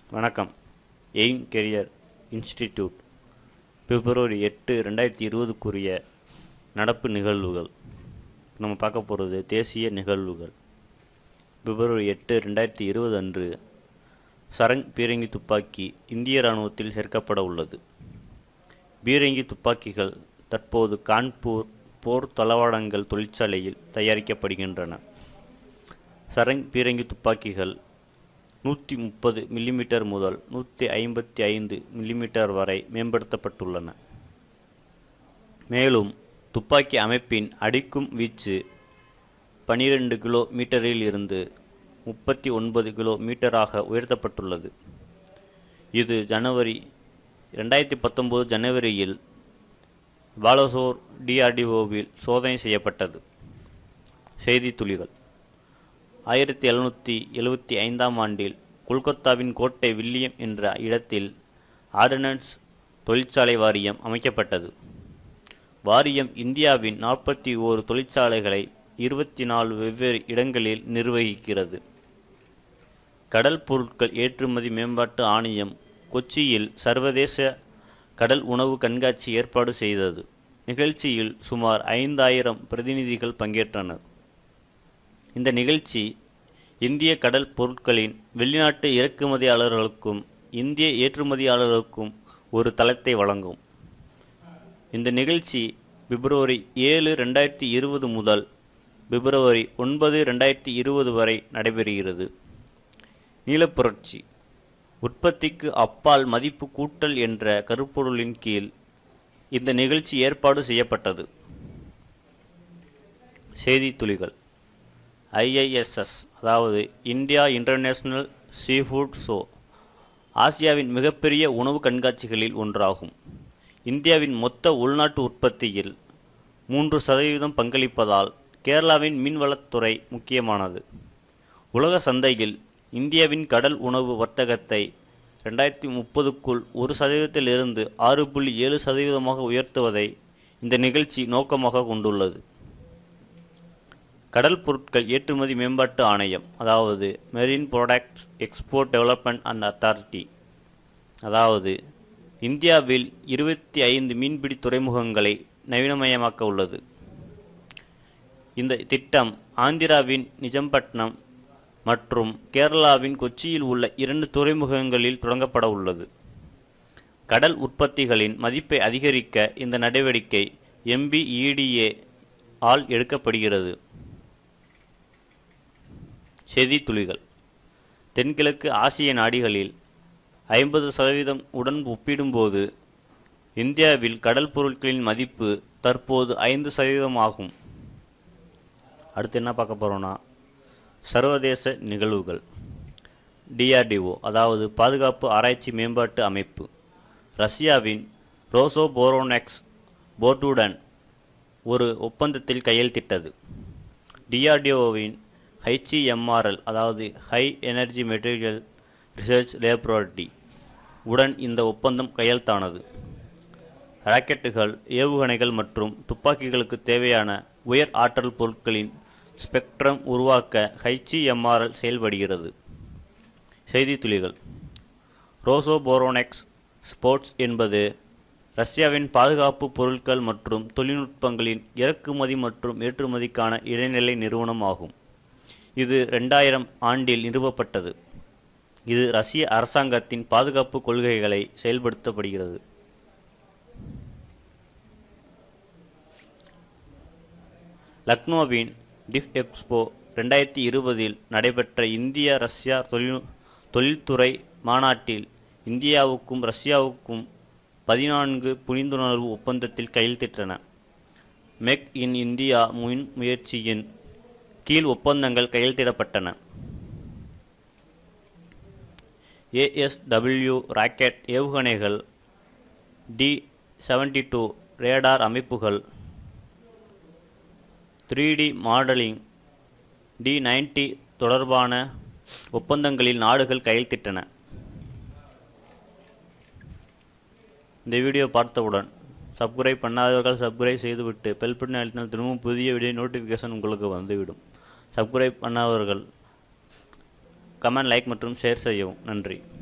வணக்கம் aim career institute பிப்ரவரி எட்டு ரெண்டாயிரத்தி இருபதுக்குரிய நடப்பு நிகழ்வுகள் நம்ம பார்க்க போகிறது தேசிய நிகழ்வுகள் பிப்ரவரி எட்டு ரெண்டாயிரத்தி இருபது அன்று சரங் பீரங்கி துப்பாக்கி இந்திய இராணுவத்தில் சேர்க்கப்பட உள்ளது பீரங்கி துப்பாக்கிகள் தற்போது கான்பூர் போர் தளவாடங்கள் தொழிற்சாலையில் தயாரிக்கப்படுகின்றன சரங் பீரங்கி துப்பாக்கிகள் நூற்றி முப்பது மில்லிமீட்டர் முதல் நூற்றி ஐம்பத்தி ஐந்து மில்லிமீட்டர் வரை மேம்படுத்தப்பட்டுள்ளன மேலும் துப்பாக்கி அமைப்பின் அடிக்கும் வீச்சு பனிரெண்டு கிலோ மீட்டரில் இருந்து முப்பத்தி ஒன்பது கிலோ மீட்டராக உயர்த்தப்பட்டுள்ளது இது ஜனவரி ரெண்டாயிரத்தி பத்தொம்போது ஜனவரியில் பாலசோர் டிஆர்டிஓவில் சோதனை செய்யப்பட்டது செய்தி துளிகள் ஆயிரத்தி எழுநூற்றி எழுவத்தி ஐந்தாம் ஆண்டில் கொல்கத்தாவின் கோட்டை வில்லியம் என்ற இடத்தில் ஆர்டினன்ஸ் தொழிற்சாலை வாரியம் அமைக்கப்பட்டது வாரியம் இந்தியாவின் நாற்பத்தி ஓரு தொழிற்சாலைகளை இருபத்தி நாலு வெவ்வேறு இடங்களில் நிர்வகிக்கிறது கடல் பொருட்கள் ஏற்றுமதி மேம்பாட்டு ஆணையம் கொச்சியில் சர்வதேச கடல் உணவு கண்காட்சி ஏற்பாடு செய்தது நிகழ்ச்சியில் சுமார் ஐந்தாயிரம் பிரதிநிதிகள் பங்கேற்றனர் இந்த நிகழ்ச்சி இந்திய கடல் பொருட்களின் வெளிநாட்டு இறக்குமதியாளர்களுக்கும் இந்திய ஏற்றுமதியாளர்களுக்கும் ஒரு தளத்தை வழங்கும் இந்த நிகழ்ச்சி பிப்ரவரி ஏழு ரெண்டாயிரத்தி இருபது முதல் பிப்ரவரி ஒன்பது ரெண்டாயிரத்தி இருபது வரை நடைபெறுகிறது நீலப்புரட்சி உற்பத்திக்கு அப்பால் மதிப்பு கூட்டல் என்ற கருப்பொருளின் கீழ் இந்த நிகழ்ச்சி ஏற்பாடு செய்யப்பட்டது செய்தி துளிகள் ஐஐஎஸ்எஸ் அதாவது இந்தியா இன்டர்நேஷனல் சீஃபுட் ஷோ ஆசியாவின் மிகப்பெரிய உணவு கண்காட்சிகளில் ஒன்றாகும் இந்தியாவின் மொத்த உள்நாட்டு உற்பத்தியில் மூன்று சதவீதம் பங்களிப்பதால் கேரளாவின் மீன்வளத்துறை முக்கியமானது உலக சந்தையில் இந்தியாவின் கடல் உணவு வர்த்தகத்தை ரெண்டாயிரத்தி முப்பதுக்குள் ஒரு சதவீதத்திலிருந்து ஆறு புள்ளி ஏழு சதவீதமாக உயர்த்துவதை இந்த நிகழ்ச்சி நோக்கமாக கொண்டுள்ளது கடல் பொருட்கள் ஏற்றுமதி மேம்பாட்டு ஆணையம் அதாவது marine product export development and authority அதாவது இந்தியாவில் இருபத்தி ஐந்து மீன்பிடி துறைமுகங்களை நவீனமயமாக்க உள்ளது இந்த திட்டம் ஆந்திராவின் நிஜம்பட்னம் மற்றும் கேரளாவின் கொச்சியில் உள்ள இரண்டு துறைமுகங்களில் தொடங்கப்பட உள்ளது கடல் உற்பத்திகளின் மதிப்பை அதிகரிக்க இந்த நடவடிக்கை எம்பிஇடிஏ ஆல் எடுக்கப்படுகிறது செய்தி துளிகள் தென்கிழக்கு ஆசிய நாடுகளில் ஐம்பது சதவீதம் உடன் ஒப்பிடும்போது இந்தியாவில் கடல் பொருட்களின் மதிப்பு தற்போது ஐந்து சதவீதம் ஆகும் அடுத்து என்ன பார்க்க போகிறோன்னா சர்வதேச நிகழ்வுகள் டிஆர்டிஓ அதாவது பாதுகாப்பு ஆராய்ச்சி மேம்பாட்டு அமைப்பு ரஷ்யாவின் ரோசோ போரோனெக்ஸ் போர்டுடன் ஒரு ஒப்பந்தத்தில் கையெழுத்திட்டது டிஆர்டிஓவின் ஹைச்சிஎம்ஆர்எல் அதாவது high energy material research laboratory உடன் இந்த ஒப்பந்தம் கையெழுத்தானது ராக்கெட்டுகள் ஏவுகணைகள் மற்றும் துப்பாக்கிகளுக்கு தேவையான உயர் ஆற்றல் பொருட்களின் ஸ்பெக்ட்ரம் உருவாக்க ஹைச்சிஎம்ஆர்எல் செயல்படுகிறது செய்தி துளிகள் ரோசோ போரோனெக்ஸ் ஸ்போர்ட்ஸ் என்பது ரஷ்யாவின் பாதுகாப்பு பொருட்கள் மற்றும் தொழில்நுட்பங்களின் இறக்குமதி மற்றும் ஏற்றுமதிக்கான இடைநிலை நிறுவனம் ஆகும் இது ரெண்டாயிரம் ஆண்டில் நிறுவப்பட்டது இது ரஷ்ய அரசாங்கத்தின் பாதுகாப்பு கொள்கைகளை செயல்படுத்தப்படுகிறது லக்னோவின் டிஃப் எக்ஸ்போ ரெண்டாயிரத்தி இருபதில் நடைபெற்ற இந்திய ரஷ்யா தொழில் தொழில்துறை மாநாட்டில் இந்தியாவுக்கும் ரஷ்யாவுக்கும் பதினான்கு புரிந்துணர்வு ஒப்பந்தத்தில் கையெழுத்திட்டன மெக் இன் இந்தியா முன் முயற்சியின் கீழ் ஒப்பந்தங்கள் கையெழுத்திடப்பட்டன ஏஎஸ்டபிள்யூ ராக்கெட் ஏவுகணைகள் டி செவன்டி டூ ரேடார் அமைப்புகள் three D modelling T ninety தொடர்பான ஒப்பந்தங்களில் நாடுகள் கையெழுத்திட்டன இந்த வீடியோ பார்த்தவுடன் சப்ஸ்கிரைப் பண்ணாதவர்கள் சப்ஸ்கிரைப் செய்துவிட்டு பெல் பட்டன் அழுத்தினால் திரும்பவும் புதிய வீடியோ நோட்டிஃபிகேஷன் உங்களுக்கு வந்துவிடும் சப்ஸ்கிரைப் பண்ணாதவர்கள் கமெண்ட் லைக் மற்றும் ஷேர் செய்யவும் நன்றி